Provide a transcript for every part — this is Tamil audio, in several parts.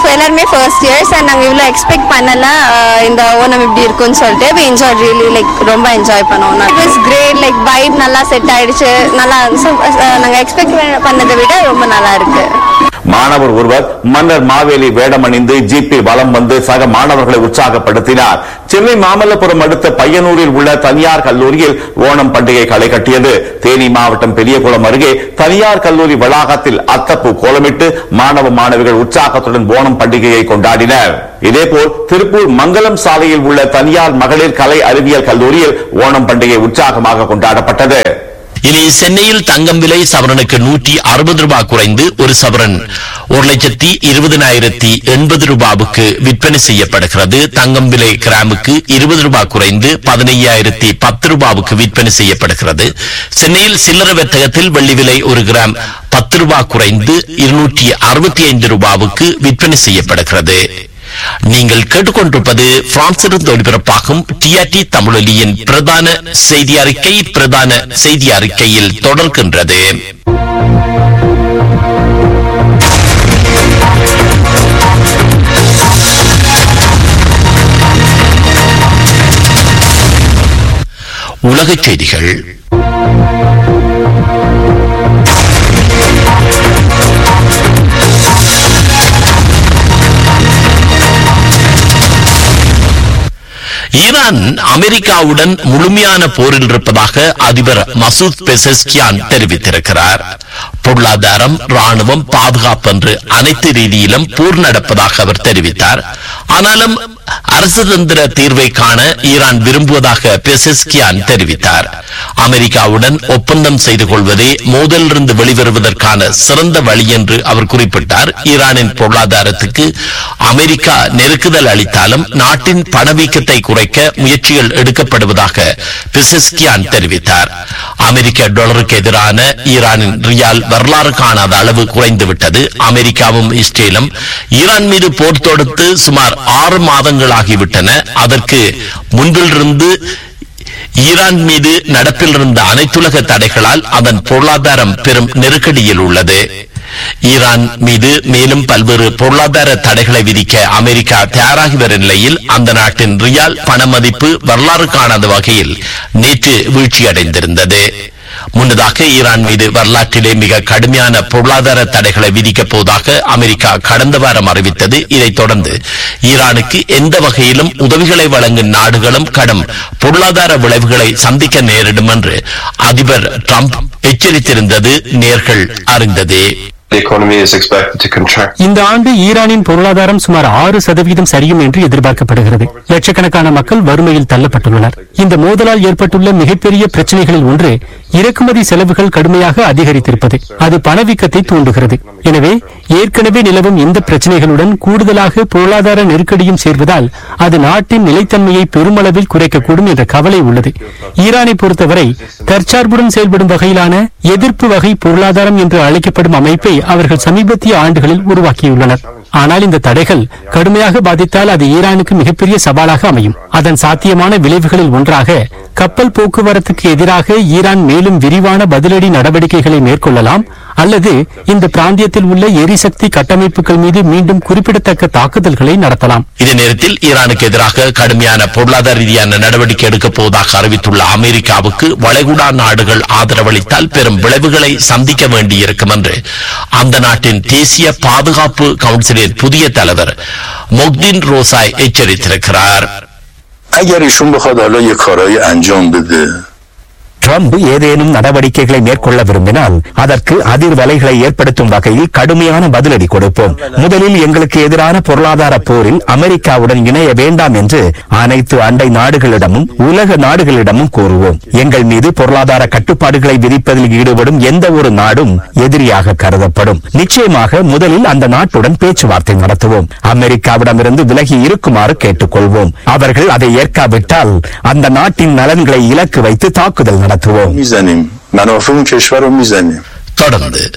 எல்லாருமே ஃபர்ஸ்ட் இயர்ஸ் அண்ட் நாங்கள் இவ்வளோ எக்ஸ்பெக்ட் பண்ணல அஹ் இந்த ஓணம் இப்படி இருக்கும்னு சொல்லிட்டு we enjoyed really லைக் ரொம்ப என்ஜாய் பண்ணோம் it was great like vibe நல்லா செட் ஆயிடுச்சு நல்லா நாங்கள் எக்ஸ்பெக்ட் பண்ணதை விட ரொம்ப நல்லா இருக்கு மாணவர் ஒருவர் மன்னர் மாவேலி வேடமணிந்து ஜீப்பில் வலம் வந்து சக மாணவர்களை உற்சாகப்படுத்தினார் சென்னை மாமல்லபுரம் அடுத்த பையனூரில் உள்ள தனியார் கல்லூரியில் ஓணம் பண்டிகை களை கட்டியது தேனி மாவட்டம் பெரியகுளம் அருகே தனியார் கல்லூரி வளாகத்தில் அத்தப்பூ கோலமிட்டு மாணவ மாணவிகள் உற்சாகத்துடன் ஓணம் பண்டிகையை கொண்டாடினர் இதேபோல் திருப்பூர் மங்கலம் சாலையில் உள்ள தனியார் மகளிர் கலை அறிவியல் கல்லூரியில் ஓணம் பண்டிகை உற்சாகமாக கொண்டாடப்பட்டது இனி சென்னையில் தங்கம் விலை சவரனுக்கு நூற்றி அறுபது ரூபாய் குறைந்து ஒரு சவரன் ஒரு லட்சத்தி இருபதனாயிரத்தி எண்பது ரூபாவுக்கு விற்பனை செய்யப்படுகிறது தங்கம் விலை கிராமுக்கு இருபது ரூபாய் குறைந்து பதினையாயிரத்தி பத்து ரூபாவுக்கு விற்பனை செய்யப்படுகிறது சென்னையில் சில்லறை வர்த்தகத்தில் வெள்ளி விலை ஒரு கிராம் பத்து ரூபாய் குறைந்து இருநூற்றி அறுபத்தி ஐந்து ரூபாவுக்கு விற்பனை செய்யப்படுகிறது நீங்கள் கேட்டுக்கொண்டிருப்பது பிரான்சிலிருந்து ஒலிபரப்பாகும் டிஆர்டி தமிழொலியின் பிரதான செய்தி அறிக்கை பிரதான செய்தி அறிக்கையில் தொடர்கின்றது உலகச் செய்திகள் ஈரான் அமெரிக்காவுடன் முழுமையான போரில் இருப்பதாக அதிபர் மசூத் பெசஸ்கியான் தெரிவித்திருக்கிறார் பொருளாதாரம் ராணுவம் பாதுகாப்பு என்று அனைத்து ரீதியிலும் போர் நடப்பதாக அவர் தெரிவித்தார் ஆனாலும் அரசுதந்திர தீர்வை காண ஈரான் விரும்புவதாக பெசஸ்கியான் தெரிவித்தார் அமெரிக்காவுடன் ஒப்பந்தம் செய்து கொள்வதே மோதலிருந்து வெளிவருவதற்கான சிறந்த வழி என்று அவர் குறிப்பிட்டார் ஈரானின் பொருளாதாரத்துக்கு அமெரிக்கா நெருக்குதல் அளித்தாலும் நாட்டின் பணவீக்கத்தை குறைக்க முயற்சிகள் எடுக்கப்படுவதாக பெசஸ்கியான் தெரிவித்தார் அமெரிக்க டாலருக்கு எதிரான ஈரானின் ரியால் வரலாறு காணாத அளவு குறைந்துவிட்டது அமெரிக்காவும் இஸ்ரேலும் ஈரான் மீது போர் தொடுத்து சுமார் ஆறு மாதங்களாகிவிட்டன அதற்கு முன்பிலிருந்து ஈரான் மீது நடப்பில் இருந்த அனைத்துலக தடைகளால் அதன் பொருளாதாரம் பெரும் நெருக்கடியில் உள்ளது ஈரான் மீது மேலும் பல்வேறு பொருளாதார தடைகளை விதிக்க அமெரிக்கா தயாராகி வரும் நிலையில் அந்த நாட்டின் ரியால் பண மதிப்பு வரலாறு காணாத வகையில் நேற்று வீழ்ச்சியடைந்திருந்தது முன்னதாக ஈரான் மீது வரலாற்றிலே மிக கடுமையான பொருளாதார தடைகளை விதிக்கப் போவதாக அமெரிக்கா கடந்த வாரம் அறிவித்தது இதைத் தொடர்ந்து ஈரானுக்கு எந்த வகையிலும் உதவிகளை வழங்கும் நாடுகளும் கடும் பொருளாதார விளைவுகளை சந்திக்க நேரிடும் என்று அதிபர் டிரம்ப் எச்சரித்திருந்தது நேர்கள் அறிந்ததே The economy is expected to contract. இந்த ஆண்டு ஈரானின் பொருளாதாரம் சுமார் ஆறு சதவீதம் சரியும் என்று எதிர்பார்க்கப்படுகிறது லட்சக்கணக்கான மக்கள் வறுமையில் தள்ளப்பட்டுள்ளனர் இந்த மோதலால் ஏற்பட்டுள்ள மிகப்பெரிய பிரச்சனைகளில் ஒன்று இறக்குமதி செலவுகள் கடுமையாக அதிகரித்திருப்பது அது பணவீக்கத்தை தூண்டுகிறது எனவே ஏற்கனவே நிலவும் இந்த பிரச்சனைகளுடன் கூடுதலாக பொருளாதார நெருக்கடியும் சேர்வதால் அது நாட்டின் நிலைத்தன்மையை பெருமளவில் குறைக்கக்கூடும் என்ற கவலை உள்ளது ஈரானை பொறுத்தவரை தற்சார்புடன் செயல்படும் வகையிலான எதிர்ப்பு வகை பொருளாதாரம் என்று அழைக்கப்படும் அமைப்பை அவர்கள் சமீபத்திய ஆண்டுகளில் உருவாக்கியுள்ளனர் ஆனால் இந்த தடைகள் கடுமையாக பாதித்தால் அது ஈரானுக்கு மிகப்பெரிய சவாலாக அமையும் அதன் சாத்தியமான விளைவுகளில் ஒன்றாக கப்பல் போக்குவரத்துக்கு எதிராக ஈரான் மேலும் விரிவான பதிலடி நடவடிக்கைகளை மேற்கொள்ளலாம் அல்லது இந்த பிராந்தியத்தில் உள்ள எரிசக்தி கட்டமைப்புகள் மீது மீண்டும் குறிப்பிடத்தக்க தாக்குதல்களை நடத்தலாம் இதே நேரத்தில் ஈரானுக்கு எதிராக கடுமையான பொருளாதார ரீதியான நடவடிக்கை எடுக்கப் போவதாக அறிவித்துள்ள அமெரிக்காவுக்கு வளைகுடா நாடுகள் ஆதரவளித்தால் பெரும் விளைவுகளை சந்திக்க வேண்டியிருக்கும் என்று அந்த நாட்டின் தேசிய பாதுகாப்பு கவுன்சிலின் புதிய தலைவர் மொக்தின் ரோசாய் எச்சரித்திருக்கிறார் اگر ایشون بخواد حالا یه کارایی انجام بده ட்ரம்ப் ஏதேனும் நடவடிக்கைகளை மேற்கொள்ள விரும்பினால் அதற்கு அதிர்வலைகளை ஏற்படுத்தும் வகையில் கடுமையான பதிலடி கொடுப்போம் முதலில் எங்களுக்கு எதிரான பொருளாதார போரில் அமெரிக்காவுடன் இணைய வேண்டாம் என்று அனைத்து அண்டை நாடுகளிடமும் உலக நாடுகளிடமும் கூறுவோம் எங்கள் மீது பொருளாதார கட்டுப்பாடுகளை விதிப்பதில் ஈடுபடும் எந்த ஒரு நாடும் எதிரியாக கருதப்படும் நிச்சயமாக முதலில் அந்த நாட்டுடன் பேச்சுவார்த்தை நடத்துவோம் அமெரிக்காவிடமிருந்து விலகி இருக்குமாறு கேட்டுக்கொள்வோம் அவர்கள் அதை ஏற்காவிட்டால் அந்த நாட்டின் நலன்களை இலக்கு வைத்து தாக்குதல் நடத்துவோம் میزنیم منافع اون کشور رو میزنیم தொடர்ந்து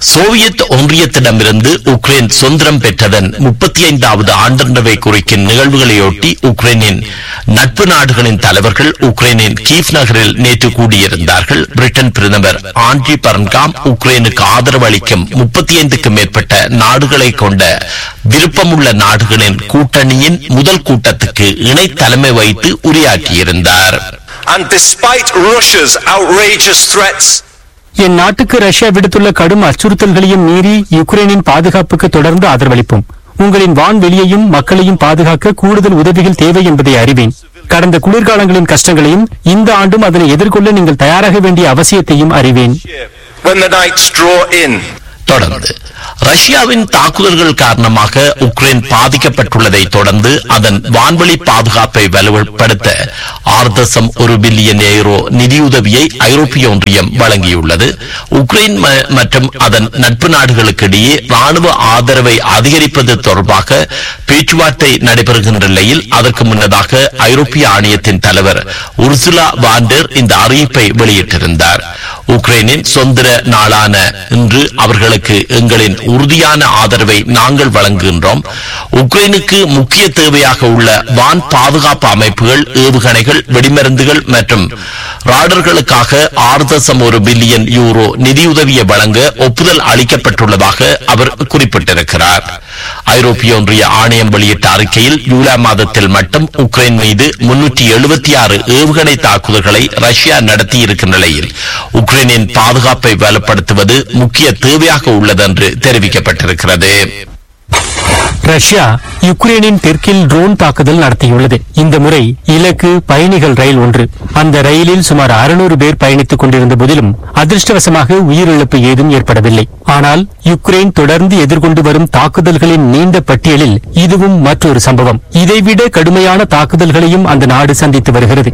சோவியத் ஒன்றியத்திடமிருந்து உக்ரைன் சுதந்திரம் பெற்றதன் முப்பத்தி ஐந்தாவது ஆண்டவை குறிக்கும் நிகழ்வுகளையொட்டி உக்ரைனின் நட்பு நாடுகளின் தலைவர்கள் உக்ரைனின் கீவ் நகரில் நேற்று கூடியிருந்தார்கள் பிரிட்டன் பிரதமர் ஆண்ட்ரி பர்ன்காம் உக்ரைனுக்கு ஆதரவு அளிக்கும் முப்பத்தி ஐந்துக்கும் மேற்பட்ட நாடுகளை கொண்ட விருப்பமுள்ள நாடுகளின் கூட்டணியின் முதல் கூட்டத்துக்கு இணை தலைமை வைத்து உரையாற்றியிருந்தார் And despite Russia's outrageous threats, என் நாட்டுக்கு ரஷ்யா விடுத்துள்ள கடும் அச்சுறுத்தல்களையும் மீறி யுக்ரைனின் பாதுகாப்புக்கு தொடர்ந்து ஆதரவளிப்போம் உங்களின் வான்வெளியையும் மக்களையும் பாதுகாக்க கூடுதல் உதவிகள் தேவை என்பதை அறிவேன் கடந்த குளிர்காலங்களின் கஷ்டங்களையும் இந்த ஆண்டும் அதனை எதிர்கொள்ள நீங்கள் தயாராக வேண்டிய அவசியத்தையும் அறிவேன் when the nights draw in, தொடர்ந்து ரஷ்யாவின் தாக்குதல்கள் காரணமாக உக்ரைன் பாதிக்கப்பட்டுள்ளதை தொடர்ந்து அதன் வான்வெளி பாதுகாப்பை வலுப்படுத்த ஆறு தசம் ஒரு பில்லியன் யூரோ நிதியுதவியை ஐரோப்பிய ஒன்றியம் வழங்கியுள்ளது உக்ரைன் ம- மற்றும் அதன் நட்பு நாடுகளுக்கு இடையே ராணுவ ஆதரவை அதிகரிப்பது தொடர்பாக பேச்சுவார்த்தை நடைபெறுகின்ற நிலையில் அதற்கு முன்னதாக ஐரோப்பிய ஆணையத்தின் தலைவர் உர்சுலா வாண்டர் இந்த அறிவிப்பை வெளியிட்டிருந்தார் உக்ரைனின் சுதந்திர நாளான இன்று அவர்களுக்கு எங்களின் உறுதியான ஆதரவை நாங்கள் வழங்குகின்றோம் உக்ரைனுக்கு முக்கிய தேவையாக உள்ள வான் பாதுகாப்பு அமைப்புகள் ஏவுகணைகள் வெடிமருந்துகள் மற்றும் ராடர்களுக்காக ஆறு தசம் ஒரு பில்லியன் யூரோ நிதியுதவியை வழங்க ஒப்புதல் அளிக்கப்பட்டுள்ளதாக அவர் குறிப்பிட்டிருக்கிறார் ஐரோப்பிய ஒன்றிய ஆணையம் வெளியிட்ட அறிக்கையில் ஜூலை மாதத்தில் மட்டும் உக்ரைன் மீது முன்னூற்றி எழுபத்தி ஆறு ஏவுகணை தாக்குதல்களை ரஷ்யா நடத்தியிருக்கும் நிலையில் உக்ரைனின் பாதுகாப்பை வலுப்படுத்துவது முக்கிய தேவையாக உள்ளதென்று தெரிவிக்கப்பட்டிருக்கிறது ரஷ்யா யுக்ரைனின் தெற்கில் ட்ரோன் தாக்குதல் நடத்தியுள்ளது இந்த முறை இலக்கு பயணிகள் ரயில் ஒன்று அந்த ரயிலில் சுமார் 600 பேர் பயணித்துக் கொண்டிருந்த போதிலும் அதிர்ஷ்டவசமாக உயிரிழப்பு ஏதும் ஏற்படவில்லை ஆனால் யுக்ரைன் தொடர்ந்து எதிர்கொண்டு வரும் தாக்குதல்களின் நீண்ட பட்டியலில் இதுவும் மற்றொரு சம்பவம் இதைவிட கடுமையான தாக்குதல்களையும் அந்த நாடு சந்தித்து வருகிறது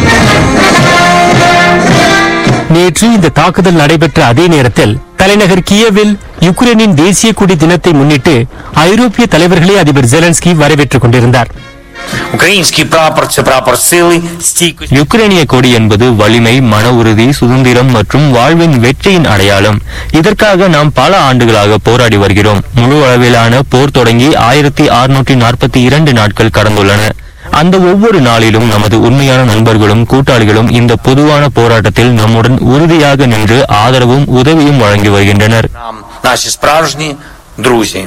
நேற்று இந்த தாக்குதல் நடைபெற்ற அதே நேரத்தில் தலைநகர் கியவில் யுக்ரைனின் தேசிய கொடி தினத்தை முன்னிட்டு ஐரோப்பிய தலைவர்களை அதிபர் ஜெலன்ஸ்கி வரவேற்றுக் கொண்டிருந்தார் Український прапор це прапор сили, стійкості. யுக்ரைனிய கொடி என்பது வலிமை மன உறுதி சுதந்திரம் மற்றும் வாழ்வின் வெற்றியின் அடையாளம் இதற்காக நாம் பல ஆண்டுகளாக போராடி வருகிறோம் முழு அளவிலான போர் தொடங்கி ஆயிரத்தி அறுநூற்றி நாற்பத்தி இரண்டு நாட்கள் கடந்துள்ளன அந்த ஒவ்வொரு நாளிலும் நமது உண்மையான நண்பர்களும் கூட்டாளிகளும் இந்த பொதுவான போராட்டத்தில் நம்முடன் உறுதியாக நின்று ஆதரவும் உதவியும் வழங்கி வருகின்றனர் Нам наші справжні друзі.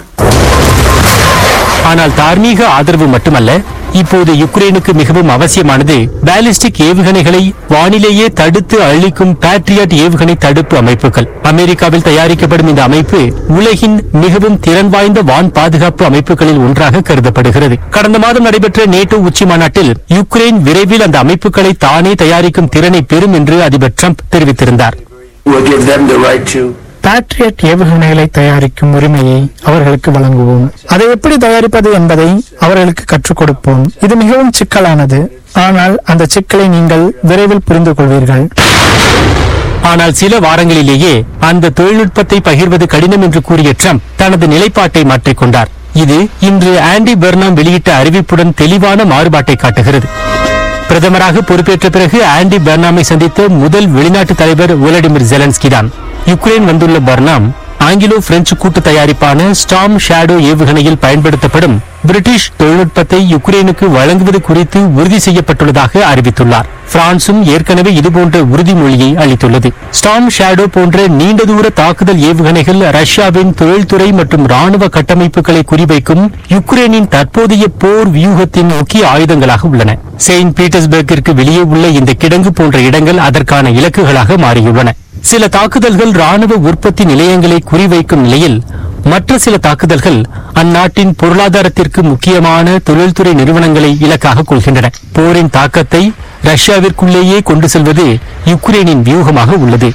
ஆனால் தார்மீக ஆதரவு மட்டுமல்ல இப்போது யுக்ரைனுக்கு மிகவும் அவசியமானது பாலிஸ்டிக் ஏவுகணைகளை வானிலேயே தடுத்து அழிக்கும் பேட்ரியாட் ஏவுகணை தடுப்பு அமைப்புகள் அமெரிக்காவில் தயாரிக்கப்படும் இந்த அமைப்பு உலகின் மிகவும் திறன் வாய்ந்த வான் பாதுகாப்பு அமைப்புகளில் ஒன்றாக கருதப்படுகிறது கடந்த மாதம் நடைபெற்ற நேட்டோ உச்சி மாநாட்டில் யுக்ரைன் விரைவில் அந்த அமைப்புகளை தானே தயாரிக்கும் திறனை பெறும் என்று அதிபர் ட்ரம்ப் தெரிவித்திருந்தார் will give them the right to Patriot ஏவுகணைகளை தயாரிக்கும் உரிமையை அவர்களுக்கு வழங்குவோம் அதை எப்படி தயாரிப்பது என்பதை அவர்களுக்கு கற்றுக் கொடுப்போம் இது மிகவும் சிக்கலானது ஆனால் அந்த சிக்கலை நீங்கள் விரைவில் புரிந்து கொள்வீர்கள் ஆனால் சில வாரங்களிலேயே அந்த தொழில்நுட்பத்தை பகிர்வது கடினம் என்று கூறிய ட்ரம்ப் தனது நிலைப்பாட்டை மாற்றிக்கொண்டார் இது இன்று ஆண்டி பெர்னாம் வெளியிட்ட அறிவிப்புடன் தெளிவான மாறுபாட்டை காட்டுகிறது பிரதமராக பொறுப்பேற்ற பிறகு ஆண்டி பெர்னாமை சந்தித்த முதல் வெளிநாட்டு தலைவர் வோலடிமிர் ஜெலன்ஸ்கி தான் யுக்ரைன் வந்துள்ள பர்னாம் ஆங்கிலோ பிரெஞ்சு கூட்டு தயாரிப்பான ஸ்டாம் ஷேடோ ஏவுகணையில் பயன்படுத்தப்படும் பிரிட்டிஷ் தொழில்நுட்பத்தை யுக்ரைனுக்கு வழங்குவது குறித்து உறுதி செய்யப்பட்டுள்ளதாக அறிவித்துள்ளார் பிரான்சும் ஏற்கனவே இதுபோன்ற உறுதிமொழியை அளித்துள்ளது ஸ்டாம் ஷேடோ போன்ற நீண்ட தூர தாக்குதல் ஏவுகணைகள் ரஷ்யாவின் தொழில்துறை மற்றும் ராணுவ கட்டமைப்புகளை குறிவைக்கும் யுக்ரைனின் தற்போதைய போர் வியூகத்தின் முக்கிய ஆயுதங்களாக உள்ளன செயின்ட் பீட்டர்ஸ்பர்க்கிற்கு வெளியே உள்ள இந்த கிடங்கு போன்ற இடங்கள் அதற்கான இலக்குகளாக மாறியுள்ளன சில தாக்குதல்கள் ராணுவ உற்பத்தி நிலையங்களை குறிவைக்கும் நிலையில் மற்ற சில தாக்குதல்கள் அந்நாட்டின் பொருளாதாரத்திற்கு முக்கியமான தொழில்துறை நிறுவனங்களை இலக்காக கொள்கின்றன போரின் தாக்கத்தை ரஷ்யாவிற்குள்ளேயே கொண்டு செல்வது யுக்ரைனின் வியூகமாக உள்ளது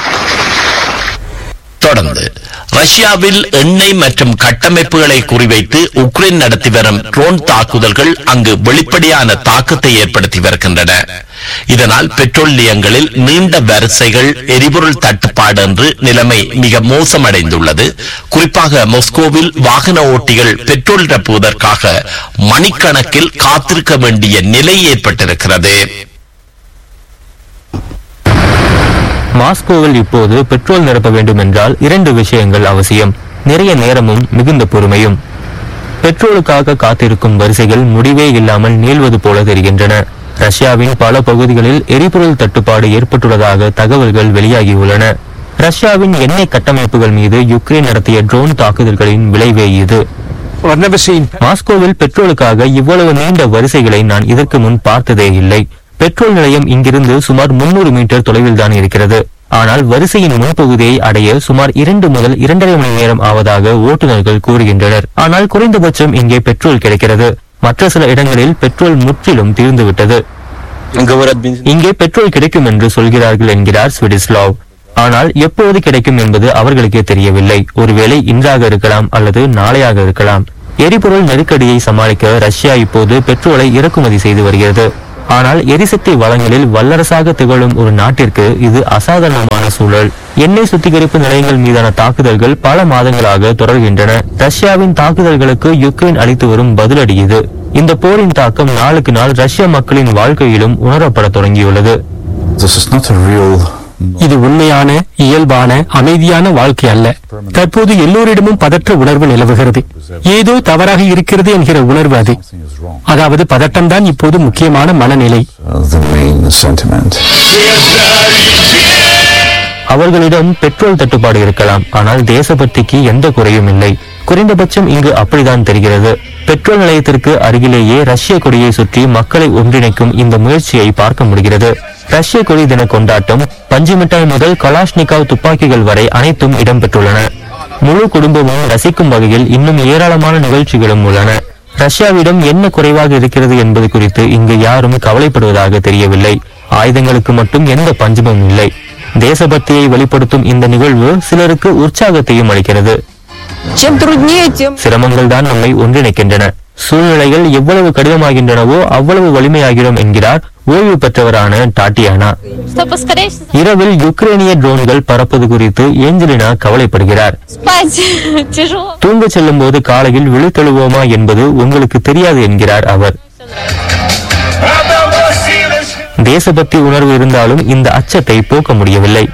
தொடர்ந்து ரஷ்யாவில் எண்ணெய் மற்றும் கட்டமைப்புகளை குறிவைத்து உக்ரைன் நடத்தி வரும் ட்ரோன் தாக்குதல்கள் அங்கு வெளிப்படையான தாக்கத்தை ஏற்படுத்தி வருகின்றன இதனால் பெட்ரோல் நிலையங்களில் நீண்ட வரிசைகள் எரிபொருள் தட்டுப்பாடு என்று நிலைமை மிக மோசமடைந்துள்ளது குறிப்பாக மாஸ்கோவில் வாகன ஓட்டிகள் பெட்ரோல் நிரப்புவதற்காக மணிக்கணக்கில் காத்திருக்க வேண்டிய நிலை ஏற்பட்டிருக்கிறது மாஸ்கோவில் இப்போது பெட்ரோல் நிரப்ப வேண்டும் என்றால் இரண்டு விஷயங்கள் அவசியம் நிறைய நேரமும் மிகுந்த பொறுமையும் பெட்ரோலுக்காக காத்திருக்கும் வரிசைகள் முடிவே இல்லாமல் நீள்வது போல தெரிகின்றன ரஷ்யாவின் பல பகுதிகளில் எரிபொருள் தட்டுப்பாடு ஏற்பட்டுள்ளதாக தகவல்கள் வெளியாகியுள்ளன ரஷ்யாவின் எண்ணெய் கட்டமைப்புகள் மீது யுக்ரைன் நடத்திய ட்ரோன் தாக்குதல்களின் விளைவே இது மாஸ்கோவில் பெட்ரோலுக்காக இவ்வளவு நீண்ட வரிசைகளை நான் இதற்கு முன் பார்த்ததே இல்லை பெட்ரோல் நிலையம் இங்கிருந்து சுமார் 300 மீட்டர் தொலைவில் தான் இருக்கிறது ஆனால் வரிசையின் முன்பகுதியை அடைய சுமார் இரண்டு முதல் இரண்டரை மணி நேரம் ஆவதாக ஓட்டுநர்கள் கூறுகின்றனர் ஆனால் குறைந்தபட்சம் இங்கே பெட்ரோல் கிடைக்கிறது மற்ற சில இடங்களில் பெட்ரோல் முற்றிலும் தீர்ந்துவிட்டது இங்கே பெட்ரோல் கிடைக்கும் என்று சொல்கிறார்கள் என்கிறார் ஸ்வீடிஸ்லாவ் ஆனால் எப்போது கிடைக்கும் என்பது அவர்களுக்கே தெரியவில்லை ஒருவேளை இன்றாக இருக்கலாம் அல்லது நாளையாக இருக்கலாம் எரிபொருள் நெருக்கடியை சமாளிக்க ரஷ்யா இப்போது பெட்ரோலை இறக்குமதி செய்து வருகிறது ஆனால் எரிசக்தி வளங்களில் வல்லரசாக திகழும் ஒரு நாட்டிற்கு இது அசாதாரணமான சூழல் எண்ணெய் சுத்திகரிப்பு நிலையங்கள் மீதான தாக்குதல்கள் பல மாதங்களாக தொடர்கின்றன ரஷ்யாவின் தாக்குதல்களுக்கு யுக்ரைன் அளித்து வரும் பதிலடி இது இந்த போரின் தாக்கம் நாளுக்கு நாள் ரஷ்ய மக்களின் வாழ்க்கையிலும் உணரப்பட தொடங்கியுள்ளது இது உண்மையான இயல்பான அமைதியான வாழ்க்கை அல்ல தற்போது எல்லோரிடமும் பதற்ற உணர்வு நிலவுகிறது ஏதோ தவறாக இருக்கிறது என்கிற உணர்வு அது அதாவது பதட்டம்தான் இப்போது முக்கியமான மனநிலை அவர்களிடம் பெட்ரோல் தட்டுப்பாடு இருக்கலாம் ஆனால் தேசபக்திக்கு எந்த குறையும் இல்லை குறைந்தபட்சம் இங்கு அப்படித்தான் தெரிகிறது பெட்ரோல் நிலையத்திற்கு அருகிலேயே ரஷ்ய கொடியை சுற்றி மக்களை ஒன்றிணைக்கும் இந்த முயற்சியை பார்க்க முடிகிறது ரஷ்ய கொடி தின கொண்டாட்டம் பஞ்சு மிட்டாய் முதல் கலாஷ்னிகாவ் துப்பாக்கிகள் வரை அனைத்தும் இடம்பெற்றுள்ளன முழு குடும்பமும் ரசிக்கும் வகையில் இன்னும் ஏராளமான நிகழ்ச்சிகளும் உள்ளன ரஷ்யாவிடம் என்ன குறைவாக இருக்கிறது என்பது குறித்து இங்கு யாரும் கவலைப்படுவதாக தெரியவில்லை ஆயுதங்களுக்கு மட்டும் எந்த பஞ்சமும் இல்லை தேசபக்தியை வெளிப்படுத்தும் இந்த நிகழ்வு சிலருக்கு உற்சாகத்தையும் அளிக்கிறது சிரமங்கள் தான் நம்மை ஒன்றிணைக்கின்றன சூழ்நிலைகள் எவ்வளவு கடினமாகின்றனவோ அவ்வளவு வலிமையாகிறோம் என்கிறார் ஓய்வு பெற்றவரான டாட்டியானா இரவில் யுக்ரைனிய ட்ரோன்கள் பறப்பது குறித்து ஏஞ்சலினா கவலைப்படுகிறார் தூங்க செல்லும் போது காலையில் விழித்தெழுவோமா என்பது உங்களுக்கு தெரியாது என்கிறார் அவர் தேசபக்தி உணர்வு இருந்தாலும் இந்த அச்சத்தை போக்க முடியவில்லை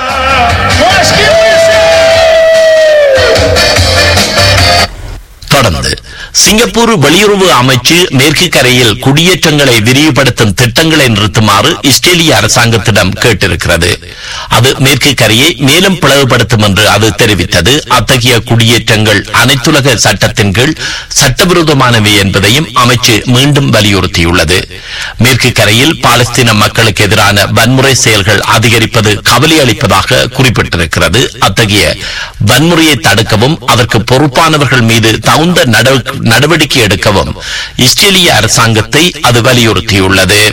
தொடர்ந்து சிங்கப்பூர் வெளியுறவு அமைச்சு மேற்கு கரையில் குடியேற்றங்களை விரிவுபடுத்தும் திட்டங்களை நிறுத்துமாறு இஸ்ரேலிய அரசாங்கத்திடம் கேட்டிருக்கிறது அது மேற்கு கரையை மேலும் பிளவுபடுத்தும் என்று அது தெரிவித்தது அத்தகைய குடியேற்றங்கள் அனைத்துலக சட்டத்தின் கீழ் சட்டவிரோதமானவை என்பதையும் அமைச்சு மீண்டும் வலியுறுத்தியுள்ளது மேற்கு கரையில் பாலஸ்தீன மக்களுக்கு எதிரான வன்முறை செயல்கள் அதிகரிப்பது கவலை அளிப்பதாக குறிப்பிட்டிருக்கிறது அத்தகைய வன்முறையை தடுக்கவும் அதற்கு பொறுப்பானவர்கள் மீது தகுந்த நடவ- நடவடிக்கை எடுக்கவும் இஸ்ரேலிய அரசாங்கத்தை அது வலியுறுத்தியுள்ளது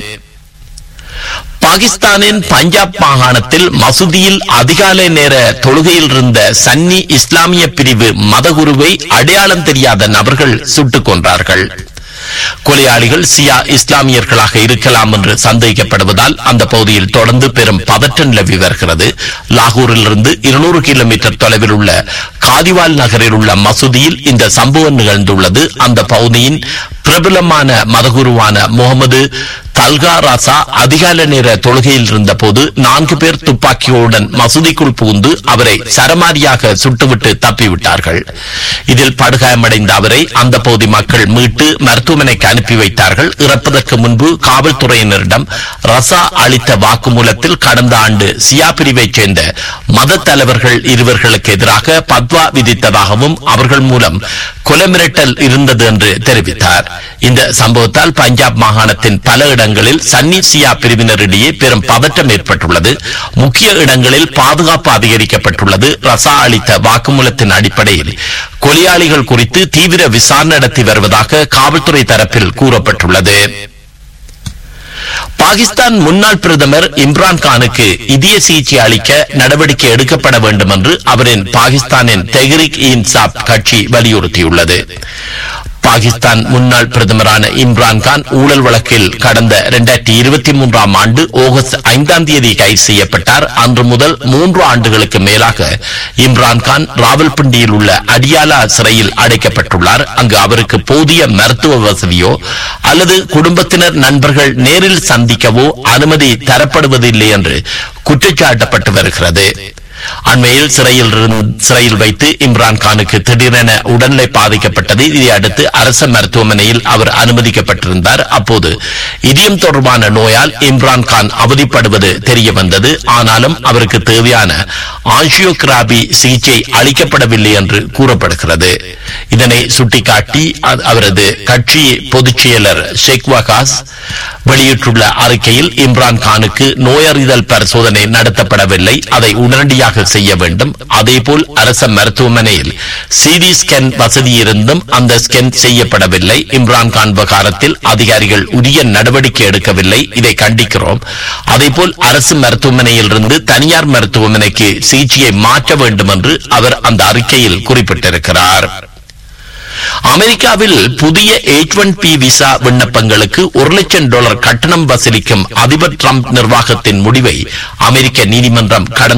பாகிஸ்தானின் பஞ்சாப் மாகாணத்தில் மசூதியில் அதிகாலை நேர தொழுகையில் இருந்த சன்னி இஸ்லாமிய பிரிவு மதகுருவை அடையாளம் தெரியாத நபர்கள் சுட்டுக் கொன்றார்கள் கொலையாளிகள் சியா இஸ்லாமியர்களாக இருக்கலாம் என்று சந்தேகிக்கப்படுவதால் அந்த பகுதியில் தொடர்ந்து பெரும் பதற்றம் நிலவி வருகிறது லாகூரில் இருந்து இருநூறு கிலோமீட்டர் தொலைவில் உள்ள காதிவால் நகரில் உள்ள மசூதியில் இந்த சம்பவம் நிகழ்ந்துள்ளது அந்த பகுதியின் பிரபலமான மதகுருவான முகமது தல்கா ராசா அதிகாலை நேர தொழுகையில் இருந்தபோது நான்கு பேர் துப்பாக்கிகளுடன் மசூதிக்குள் புகுந்து அவரை சரமாரியாக சுட்டுவிட்டு தப்பிவிட்டார்கள் இதில் படுகாயமடைந்த அவரை அந்த பகுதி மக்கள் மீட்டு மருத்துவமனைக்கு அனுப்பி வைத்தார்கள் இறப்பதற்கு முன்பு காவல்துறையினரிடம் ரசா அளித்த வாக்குமூலத்தில் கடந்த ஆண்டு சியா பிரிவைச் சேர்ந்த மத தலைவர்கள் இருவர்களுக்கு எதிராக பத்வா விதித்ததாகவும் அவர்கள் மூலம் கொலை மிரட்டல் இருந்தது என்று தெரிவித்தார் இந்த சம்பவத்தால் பஞ்சாப் மாகாணத்தின் பல இடங்களில் சன்னி சியா பிரிவினரிடையே பெரும் பதட்டம் ஏற்பட்டுள்ளது முக்கிய இடங்களில் பாதுகாப்பு அதிகரிக்கப்பட்டுள்ளது ரசா அளித்த வாக்குமூலத்தின் அடிப்படையில் கொலையாளிகள் குறித்து தீவிர விசாரணை நடத்தி வருவதாக காவல்துறை தரப்பில் கூறப்பட்டுள்ளது பாகிஸ்தான் முன்னாள் பிரதமர் இம்ரான் கானுக்கு இதய சிகிச்சை அளிக்க நடவடிக்கை எடுக்கப்பட வேண்டும் என்று அவரின் பாகிஸ்தானின் தெஹ்ரிக் இன்சாப் கட்சி வலியுறுத்தியுள்ளது பாகிஸ்தான் முன்னாள் பிரதமரான இம்ரான் கான் ஊழல் வழக்கில் கடந்த இரண்டாயிரத்தி இருபத்தி மூன்றாம் ஆண்டு ஆகஸ்ட் ஐந்தாம் தேதி கைது செய்யப்பட்டார் அன்று முதல் மூன்று ஆண்டுகளுக்கு மேலாக இம்ரான் கான் ராவல்பிண்டியில் உள்ள அடியாலா சிறையில் அடைக்கப்பட்டுள்ளார் அங்கு அவருக்கு போதிய மருத்துவ வசதியோ அல்லது குடும்பத்தினர் நண்பர்கள் நேரில் சந்திக்கவோ அனுமதி தரப்படுவதில்லை என்று குற்றச்சாட்டப்பட்டு வருகிறது அண்மையில் சிறையில் இருந்து- சிறையில் வைத்து இம்ரான் கானுக்கு திடீரென உடல்நிலை பாதிக்கப்பட்டது இதை அடுத்து அரசு மருத்துவமனையில் அவர் அனுமதிக்கப்பட்டிருந்தார் அப்போது இதயம் தொடர்பான நோயால் இம்ரான் கான் அவதிப்படுவது தெரிய வந்தது ஆனாலும் அவருக்கு தேவையான ஆஞ்சியோகிராபி சிகிச்சை அளிக்கப்படவில்லை என்று கூறப்படுகிறது இதனை சுட்டிக்காட்டி அ- அவரது கட்சி பொதுச் செயலர் ஷேக் வகாஸ் வெளியிட்டுள்ள அறிக்கையில் இம்ரான் கானுக்கு நோயறிதல் பரிசோதனை நடத்தப்படவில்லை அதை உடனடியாக செய்ய வேண்டும் அதேபோல் அரச மருத்துவமனையில் சிடி ஸ்கேன் வசதி இருந்தும் அந்த ஸ்கேன் செய்யப்படவில்லை இம்ரான் கான் விவகாரத்தில் அதிகாரிகள் உரிய நடவடிக்கை எடுக்கவில்லை இதை கண்டிக்கிறோம் அதேபோல் அரசு மருத்துவமனையில் இருந்து தனியார் மருத்துவமனைக்கு சிகிச்சையை மாற்ற வேண்டும் என்று அவர் அந்த அறிக்கையில் குறிப்பிட்டிருக்கிறார் அமெரிக்காவில் புதிய எயிட் ஒன் பி விசா விண்ணப்பங்களுக்கு ஒரு லட்சம் டாலர் கட்டணம் வசூலிக்கும் அதிபர் டிரம்ப் நிர்வாகத்தின் முடிவை அமெரிக்க நீதிமன்றம் கடந்த